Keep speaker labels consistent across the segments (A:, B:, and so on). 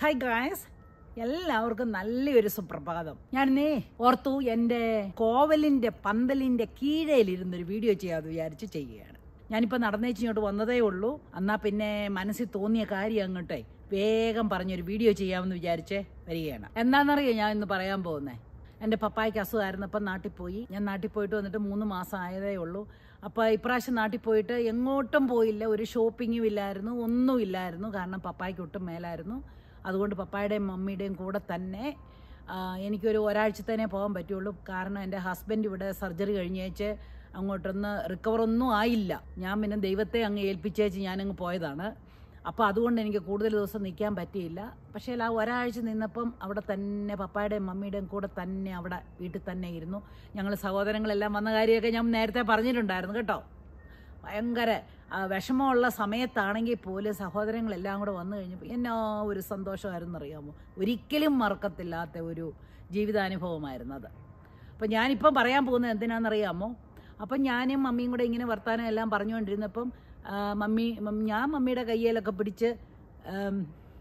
A: hi guys എല്ലാവർക്കും നല്ലൊരു സുപ്രഭാതം ഞാൻ ഇന്നേ ഓർത്തു എൻ്റെ കോവലിൻ്റെ പന്തലിൻ്റെ കീഴയിലിരുന്നൊരു വീഡിയോ ചെയ്യാമെന്ന് വിചാരിച്ച് ചെയ്യുകയാണ് ഞാനിപ്പോൾ നടന്നേച്ച് ഇങ്ങോട്ട് വന്നതേ ഉള്ളൂ എന്നാൽ പിന്നെ മനസ്സിൽ തോന്നിയ കാര്യം അങ്ങോട്ടേ വേഗം പറഞ്ഞൊരു വീഡിയോ ചെയ്യാമെന്ന് വിചാരിച്ച് വരികയാണ് എന്താണെന്നറിയോ ഞാൻ ഇന്ന് പറയാൻ പോകുന്നത് എൻ്റെ പപ്പായ്ക്ക് അസുഖമായിരുന്നപ്പം നാട്ടിൽ പോയി ഞാൻ നാട്ടിൽ പോയിട്ട് വന്നിട്ട് മൂന്ന് മാസം ആയതേ ഉള്ളൂ അപ്പോൾ ഇപ്രാവശ്യം നാട്ടിൽ പോയിട്ട് എങ്ങോട്ടും പോയില്ല ഒരു ഷോപ്പിങ്ങും ഇല്ലായിരുന്നു ഒന്നും ഇല്ലായിരുന്നു കാരണം പപ്പായ്ക്ക് ഒട്ടും മേലായിരുന്നു അതുകൊണ്ട് പപ്പായുടെയും മമ്മിയുടെയും കൂടെ തന്നെ ആ, എനിക്കൊരു ഒരാഴ്ച തന്നെ പോകാൻ പറ്റുള്ളൂ കാരണം എൻ്റെ ഹസ്ബൻഡ് ഇവിടെ സർജറി കഴിഞ്ഞേച്ച് അങ്ങോട്ടൊന്ന് റിക്കവർ ഒന്നും ആയില്ല ഞാൻ പിന്നെ ദൈവത്തെ അങ്ങ് ഏൽപ്പിച്ചേച്ച് ഞാനങ്ങ് പോയതാണ് അപ്പോൾ അതുകൊണ്ട് എനിക്ക് കൂടുതൽ ദിവസം നിൽക്കാൻ പറ്റിയില്ല പക്ഷേ ആ ഒരാഴ്ച നിന്നപ്പം അവിടെ തന്നെ പപ്പായുടെയും മമ്മിയുടെയും കൂടെ തന്നെ അവിടെ വീട്ടിൽ തന്നെ ഇരുന്നു ഞങ്ങൾ സഹോദരങ്ങളെല്ലാം വന്ന കാര്യമൊക്കെ ഞാൻ നേരത്തെ പറഞ്ഞിട്ടുണ്ടായിരുന്നു കേട്ടോ ഭയങ്കര ആ, വിഷമമുള്ള സമയത്താണെങ്കിൽ പോലും സഹോദരങ്ങളെല്ലാം കൂടെ വന്നു കഴിഞ്ഞപ്പോൾ എന്നാ ഒരു സന്തോഷമായിരുന്നു അറിയാമോ ഒരിക്കലും മറക്കത്തില്ലാത്ത ഒരു ജീവിതാനുഭവമായിരുന്നു അത് അപ്പം ഞാനിപ്പം പറയാൻ പോകുന്നത് എന്തിനാണെന്നറിയാമോ അപ്പം ഞാനും മമ്മിയും കൂടെ ഇങ്ങനെ വർത്താനം എല്ലാം പറഞ്ഞുകൊണ്ടിരുന്നപ്പം ആ, മമ്മി മമ്മി- ഞാൻ മമ്മിയുടെ കയ്യിലൊക്കെ പിടിച്ച് ആം,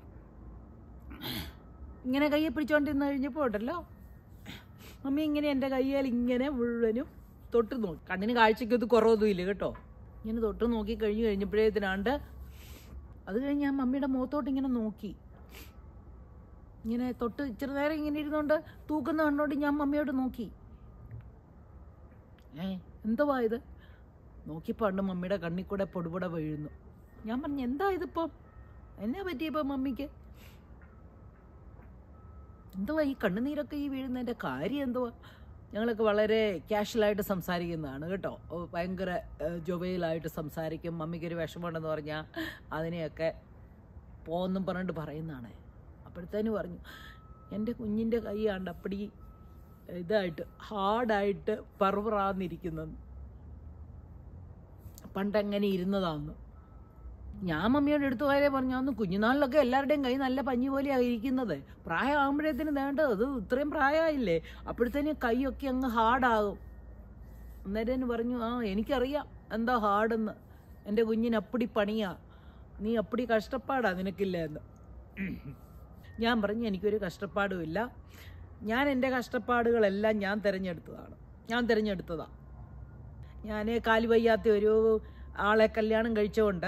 A: ഇങ്ങനെ കയ്യെ പിടിച്ചോണ്ടിരുന്ന് കഴിഞ്ഞപ്പോൾ ഉണ്ടല്ലോ മമ്മി ഇങ്ങനെ എൻ്റെ കയ്യിൽ ഇങ്ങനെ മുഴുവനും തൊട്ട് നോക്കി കണ്ണിന് കാഴ്ചയ്ക്കൊന്നും കുറവൊന്നും ഇല്ല കേട്ടോ ഇങ്ങനെ തൊട്ട് നോക്കി കഴിഞ്ഞ് കഴിഞ്ഞപ്പോഴേ ഇതിനാണ്ട് അത് കഴിഞ്ഞ് ഞാൻ മമ്മിയുടെ മുഖത്തോട്ട് ഇങ്ങനെ നോക്കി ഇങ്ങനെ തൊട്ട് ഇച്ചിരി നേരം ഇങ്ങനെ ഇരുന്നുകൊണ്ട് തൂക്കുന്ന കണ്ടോണ്ട് ഞാൻ മമ്മിയോട് നോക്കി ഏ എന്തുവാ ഇത് നോക്കിയപ്പോൾ ഉണ്ട് മമ്മിയുടെ കണ്ണിൽ കൂടെ പൊടുപുട വീഴുന്നു ഞാൻ പറഞ്ഞു എന്താ ഇതിപ്പം എന്നാ പറ്റിയപ്പോൾ മമ്മിക്ക് എന്തുവാ ഈ കണ്ണുനീരൊക്കെ ഈ വീഴുന്നതിൻ്റെ കാര്യം എന്തുവാ ഞങ്ങളൊക്കെ വളരെ കാഷ്വലായിട്ട് സംസാരിക്കുന്നതാണ് കേട്ടോ ഓ, ഭയങ്കര ജൊവയിലായിട്ട് സംസാരിക്കും മമ്മിക്കൊരു വിഷമമുണ്ടെന്ന് പറഞ്ഞാൽ അതിനെയൊക്കെ പോന്നും പറഞ്ഞിട്ട് പറയുന്നതാണ് അപ്പോഴത്തേന് പറഞ്ഞു എൻ്റെ കുഞ്ഞിൻ്റെ കൈ കണ്ടപ്പടി ഇതായിട്ട് ഹാർഡായിട്ട് പറുപറാന്നിരിക്കുന്നത് പണ്ടങ്ങനെ ഇരുന്നതാന്ന് ഞാൻ മമ്മിയോട് എടുത്തു കാര്യം പറഞ്ഞു അന്ന് കുഞ്ഞുനാളിലൊക്കെ എല്ലാവരുടെയും കൈ നല്ല പഞ്ഞി പോലെയാണ് ഇരിക്കുന്നത് പ്രായമാകുമ്പോഴത്തേന് വേണ്ടത് അത് ഇത്രയും പ്രായമായില്ലേ അപ്പോഴത്തേനും കൈയൊക്കെ അങ്ങ് ഹാർഡാകും അന്നേരം എന്നെ പറഞ്ഞു ആ എനിക്കറിയാം എന്താ ഹാർഡെന്ന് എൻ്റെ കുഞ്ഞിന് അപ്പടി പണിയാ നീ അപ്പടി കഷ്ടപ്പാടാ നിനക്കില്ല എന്ന് ഞാൻ പറഞ്ഞു എനിക്കൊരു കഷ്ടപ്പാടുമില്ല ഞാൻ എൻ്റെ കഷ്ടപ്പാടുകളെല്ലാം ഞാൻ തിരഞ്ഞെടുത്തതാണ് ഞാൻ തിരഞ്ഞെടുത്തതാണ് ഞാൻ കാല് വയ്യാത്ത ഒരു ആളെ കല്യാണം കഴിച്ചുകൊണ്ട്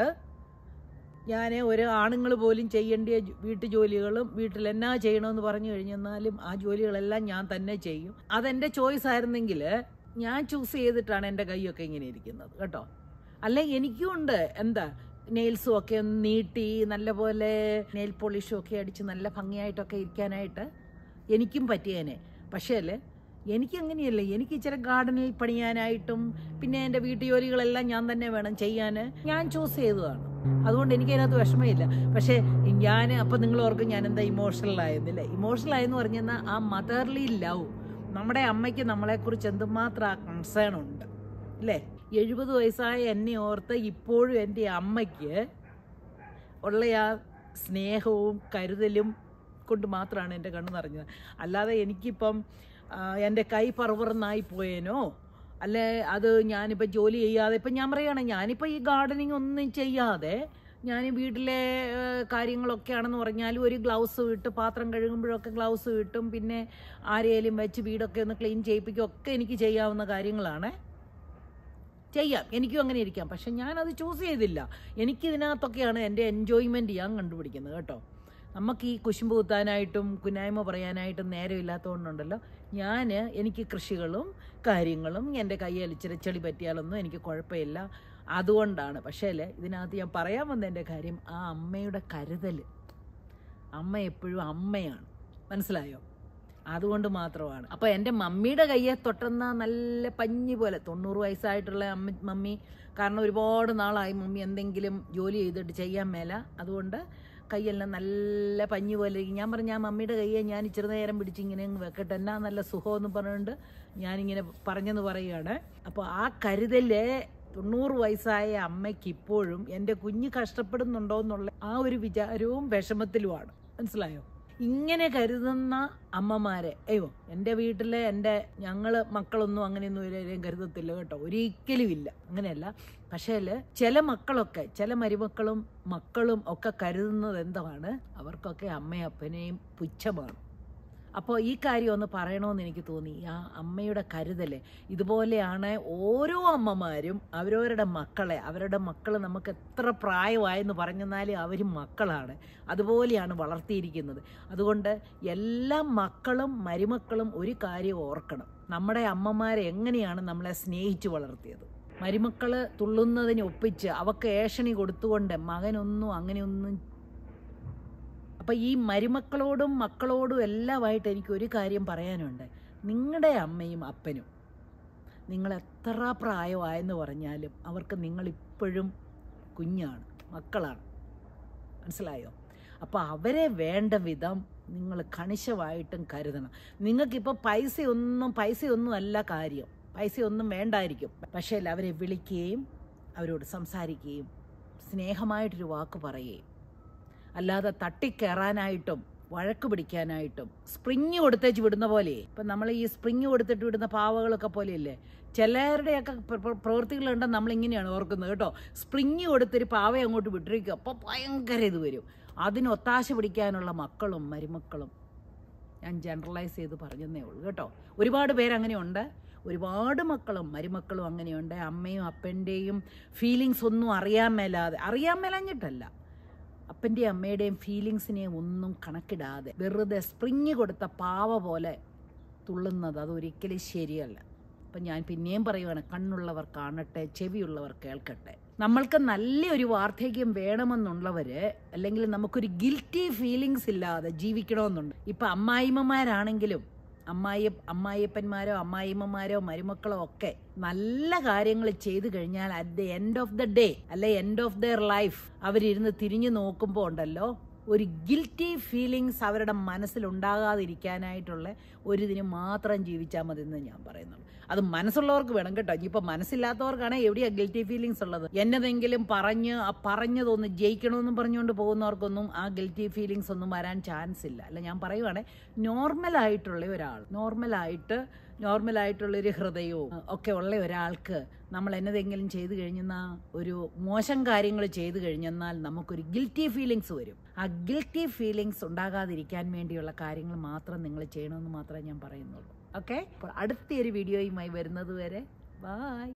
A: ഞാൻ ഒരു ആണുങ്ങൾ പോലും ചെയ്യേണ്ട വീട്ടു ജോലികളും വീട്ടിൽ എന്നാ ചെയ്യണമെന്ന് പറഞ്ഞു കഴിഞ്ഞെന്നാലും ആ ജോലികളെല്ലാം ഞാൻ തന്നെ ചെയ്യും അതെൻ്റെ ചോയ്സ് ആയിരുന്നെങ്കിൽ ഞാൻ ചൂസ് ചെയ്തിട്ടാണ് എൻ്റെ കൈയൊക്കെ ഇങ്ങനെ ഇരിക്കുന്നത് കേട്ടോ അല്ലെ എനിക്കും ഉണ്ട് എന്താ നെയിൽസും ഒക്കെ ഒന്ന് നീട്ടി നല്ലപോലെ നെയിൽ പോളിഷും ഒക്കെ അടിച്ച് നല്ല ഭംഗിയായിട്ടൊക്കെ ഇരിക്കാനായിട്ട് എനിക്കും പറ്റിയേനെ പക്ഷേ അല്ലേ എനിക്കങ്ങനെയല്ല എനിക്ക് ഇച്ചിരി ഗാർഡനിൽ പണിയാനായിട്ടും പിന്നെ എൻ്റെ വീട്ടു ജോലികളെല്ലാം ഞാൻ തന്നെ വേണം ചെയ്യാൻ ഞാൻ ചൂസ് ചെയ്തതാണ് അതുകൊണ്ട് എനിക്ക് അതിനകത്ത് വിഷമമില്ല പക്ഷേ ഞാൻ അപ്പം നിങ്ങൾ ഓർക്കും ഞാൻ എന്താ ഇമോഷണൽ ആയെന്നില്ല ഇമോഷണൽ ആയെന്ന് പറഞ്ഞാൽ ആ മദർലി ലവ് നമ്മുടെ അമ്മയ്ക്ക് നമ്മളെക്കുറിച്ച് എന്തുമാത്രം ആ കൺസേൺ ഉണ്ട് അല്ലേ എഴുപത് വയസ്സായ എന്നെ ഓർത്ത് ഇപ്പോഴും എൻ്റെ അമ്മയ്ക്ക് ഉള്ള ആ സ്നേഹവും കരുതലും കൊണ്ട് മാത്രമാണ് എൻ്റെ കണ്ണ് നിറഞ്ഞത് അല്ലാതെ എനിക്കിപ്പം ആ, എൻ്റെ കൈ പറവറന്നായി പോയേനോ അല്ലെ അത് ഞാനിപ്പോൾ ജോലി ചെയ്യാതെ ഇപ്പം ഞാൻ പറയുകയാണ് ഞാനിപ്പോൾ ഈ ഗാർഡനിങ് ഒന്നും ചെയ്യാതെ ഞാൻ വീട്ടിലെ ഏ, കാര്യങ്ങളൊക്കെ ആണെന്ന് പറഞ്ഞാലും ഒരു ഗ്ലൗസ് ഇട്ട് പാത്രം കഴുകുമ്പോഴൊക്കെ ഗ്ലൗസ് ഇട്ടും പിന്നെ ആരെയും വെച്ച് വീടൊക്കെ ഒന്ന് ക്ലീൻ ചെയ്യിപ്പിക്കുകയും ഒക്കെ എനിക്ക് ചെയ്യാവുന്ന കാര്യങ്ങളാണ് ചെയ്യാം എനിക്കും അങ്ങനെ ഇരിക്കാം പക്ഷെ ഞാനത് ചൂസ് ചെയ്തില്ല എനിക്കിതിനകത്തൊക്കെയാണ് എൻ്റെ എൻജോയ്മെൻറ്റ് ഞാൻ കണ്ടുപിടിക്കുന്നത് കേട്ടോ നമുക്ക് ഈ കുശുമ്പ് കുത്താനായിട്ടും കുന്നായ്മ പറയാനായിട്ടും നേരമില്ലാത്തതുകൊണ്ടുണ്ടല്ലോ ഞാൻ എനിക്ക് കൃഷികളും കാര്യങ്ങളും എൻ്റെ കയ്യിൽ ഇച്ചിരി ചെളി പറ്റിയാലൊന്നും എനിക്ക് കുഴപ്പമില്ല അതുകൊണ്ടാണ് പക്ഷേ അല്ലേ ഇതിനകത്ത് ഞാൻ പറയാൻ വന്നതിൻ്റെ കാര്യം ആ അമ്മയുടെ കരുതൽ അമ്മ എപ്പോഴും അമ്മയാണ് മനസ്സിലായോ അതുകൊണ്ട് മാത്രമാണ് അപ്പോൾ എൻ്റെ മമ്മിയുടെ കയ്യെ തൊട്ടുന്ന നല്ല പഞ്ഞി പോലെ തൊണ്ണൂറ് വയസ്സായിട്ടുള്ള അമ്മ മമ്മി കാരണം ഒരുപാട് നാളായി മമ്മി എന്തെങ്കിലും ജോലി ചെയ്തിട്ട് ചെയ്യാൻ മേല അതുകൊണ്ട് കൈയെല്ലാം നല്ല പഞ്ഞി പോലെ ഇരിക്കും ഞാൻ പറഞ്ഞു ആ മമ്മിയുടെ കയ്യെ ഞാൻ ഇച്ചിരി നേരം പിടിച്ച് ഇങ്ങനെ അങ്ങ് വെക്കട്ടെ എന്നാ നല്ല സുഖമെന്ന് പറഞ്ഞുകൊണ്ട് ഞാനിങ്ങനെ പറഞ്ഞെന്ന് പറയുകയാണ് അപ്പോൾ ആ കരുതല് തൊണ്ണൂറ് വയസ്സായ അമ്മയ്ക്ക് ഇപ്പോഴും എൻ്റെ കുഞ്ഞ് കഷ്ടപ്പെടുന്നുണ്ടോ എന്നുള്ള ആ ഒരു വിചാരവും വിഷമത്തിലുമാണ് മനസ്സിലായോ ഇങ്ങനെ കരുതുന്ന അമ്മമാരെ അയ്യോ എൻ്റെ വീട്ടിലെ എൻ്റെ ഞങ്ങൾ മക്കളൊന്നും അങ്ങനെയൊന്നും ഇവരെയും കരുതത്തില്ല കേട്ടോ ഒരിക്കലും ഇല്ല അങ്ങനെയല്ല പക്ഷേ ചില മക്കളൊക്കെ ചില മരുമക്കളും മക്കളും ഒക്കെ കരുതുന്നത് എന്താണ് അവർക്കൊക്കെ അമ്മയും അപ്പനെയും പുച്ഛമാണ് അപ്പോൾ ഈ കാര്യം ഒന്ന് പറയണമെന്ന് എനിക്ക് തോന്നി ആ അമ്മയുടെ കരുതൽ ഇതുപോലെയാണ് ഓരോ അമ്മമാരും അവരവരുടെ മക്കളെ അവരുടെ മക്കൾ നമുക്ക് എത്ര പ്രായമായെന്ന് പറഞ്ഞെന്നാലും അവർ മക്കളാണ് അതുപോലെയാണ് വളർത്തിയിരിക്കുന്നത് അതുകൊണ്ട് എല്ലാ മക്കളും മരുമക്കളും ഒരു കാര്യം ഓർക്കണം നമ്മുടെ അമ്മമാരെ എങ്ങനെയാണ് നമ്മളെ സ്നേഹിച്ച് വളർത്തിയത് മരുമക്കള് തുള്ളുന്നതിന് ഒപ്പിച്ച് അവക്ക് ഏഷണി കൊടുത്തുകൊണ്ട് മകനൊന്നും അങ്ങനെയൊന്നും അപ്പം ഈ മരുമക്കളോടും മക്കളോടും എല്ലാമായിട്ട് എനിക്ക് ഒരു കാര്യം പറയാനുണ്ട് നിങ്ങളുടെ അമ്മയും അപ്പനും നിങ്ങൾ എത്ര പ്രായമായെന്ന് പറഞ്ഞാലും അവർക്ക് നിങ്ങളിപ്പോഴും കുഞ്ഞാണ് മക്കളാണ് മനസ്സിലായോ അപ്പോൾ അവരെ വേണ്ട വിധം നിങ്ങൾ കണിശമായിട്ടും കരുതണം നിങ്ങൾക്കിപ്പോൾ പൈസയൊന്നും പൈസയൊന്നും അല്ല കാര്യം പൈസയൊന്നും വേണ്ടായിരിക്കും പക്ഷേ അവരെ വിളിക്കുകയും അവരോട് സംസാരിക്കുകയും സ്നേഹമായിട്ടൊരു വാക്ക് പറയുകയും അല്ലാതെ തട്ടിക്കയറാനായിട്ടും വഴക്ക് പിടിക്കാനായിട്ടും സ്പ്രിങ് കൊടുത്തേച്ച് വിടുന്ന പോലെ ഇപ്പം നമ്മൾ ഈ സ്പ്രിങ് കൊടുത്തിട്ട് വിടുന്ന പാവകളൊക്കെ പോലെയല്ലേ ചിലരുടെയൊക്കെ പ്ര- പ്ര- പ്രവൃത്തികളുണ്ട് നമ്മളിങ്ങനെയാണ് ഓർക്കുന്നത് കേട്ടോ സ്പ്രിങ് കൊടുത്തൊരു പാവയെ അങ്ങോട്ട് വിട്ടിരിക്കും അപ്പോൾ ഭയങ്കര ഇത് വരും അതിന് ഒത്താശ പിടിക്കാനുള്ള മക്കളും മരുമക്കളും ഞാൻ ജനറലൈസ് ചെയ്ത് പറഞ്ഞതേ ഉള്ളൂ കേട്ടോ ഒരുപാട് പേരങ്ങനെയുണ്ട് ഒരുപാട് മക്കളും മരുമക്കളും അങ്ങനെയുണ്ട് അമ്മയും അപ്പൻ്റെയും ഫീലിങ്സ് ഒന്നും അറിയാൻ മേലാതെ അറിയാൻ മേലഞ്ഞിട്ടല്ല അപ്പൻ്റെയും അമ്മയുടെയും ഫീലിങ്സിനെ ഒന്നും കണക്കിടാതെ വെറുതെ സ്പ്രിങ് കൊടുത്ത പാവ പോലെ തുള്ളുന്നത് അതൊരിക്കലും ശരിയല്ല അപ്പം ഞാൻ പിന്നെയും പറയുവാണ് കണ്ണുള്ളവർ കാണട്ടെ ചെവിയുള്ളവർ കേൾക്കട്ടെ നമ്മൾക്ക് നല്ലൊരു വാർദ്ധക്യം വേണമെന്നുള്ളവര് അല്ലെങ്കിൽ നമുക്കൊരു ഗിൽറ്റി ഫീലിങ്സ് ഇല്ലാതെ ജീവിക്കണമെന്നുണ്ട് ഇപ്പം അമ്മായിമ്മമാരാണെങ്കിലും അമ്മായി അമ്മായിയപ്പന്മാരോ അമ്മായിമ്മമാരോ മരുമക്കളോ ഒക്കെ നല്ല കാര്യങ്ങൾ ചെയ്തു കഴിഞ്ഞാൽ at the end of the day അല്ലെ എൻഡ് ഓഫ് ദെയർ ലൈഫ് അവരിരുന്ന് തിരിഞ്ഞു നോക്കുമ്പോൾ ഉണ്ടല്ലോ ഒരു ഗിൽറ്റി ഫീലിങ്സ് അവരുടെ മനസ്സിൽ ഉണ്ടാകാതിരിക്കാനായിട്ടുള്ള ഒരു ഇതിന് മാത്രം ജീവിച്ചാൽ മതി എന്ന് ഞാൻ പറയുന്നുള്ളൂ അത് മനസ്സുള്ളവർക്ക് വേണം കേട്ടോ ഇനിയിപ്പോൾ മനസ്സില്ലാത്തവർക്കാണ് എവിടെയാ ഗിൽറ്റി ഫീലിങ്സ് ഉള്ളത് എന്നതെങ്കിലും പറഞ്ഞ് ആ പറഞ്ഞതൊന്ന് ജയിക്കണമെന്നും പറഞ്ഞുകൊണ്ട് പോകുന്നവർക്കൊന്നും ആ ഗിൽറ്റി ഫീലിങ്സ് ഒന്നും വരാൻ ചാൻസ് ഇല്ല അല്ല ഞാൻ പറയുവാണെ നോർമലായിട്ടുള്ള ഒരാൾ നോർമലായിട്ട് നോർമലായിട്ടുള്ളൊരു ഹൃദയവും ഒക്കെ ഉള്ള ഒരാൾക്ക് നമ്മൾ എന്നതെങ്കിലും ചെയ്തു കഴിഞ്ഞെന്നാൽ ഒരു മോശം കാര്യങ്ങൾ ചെയ്തു കഴിഞ്ഞെന്നാൽ നമുക്കൊരു ഗിൽറ്റി ഫീലിങ്സ് വരും ആ ഗിൽറ്റി ഫീലിങ്സ് ഉണ്ടാകാതിരിക്കാൻ വേണ്ടിയുള്ള കാര്യങ്ങൾ മാത്രം നിങ്ങൾ ചെയ്യണമെന്ന് മാത്രമേ ഞാൻ പറയുന്നുള്ളൂ ഓക്കെ അപ്പോൾ അടുത്തൊരു വീഡിയോയുമായി വരുന്നത് വരെ ബായ്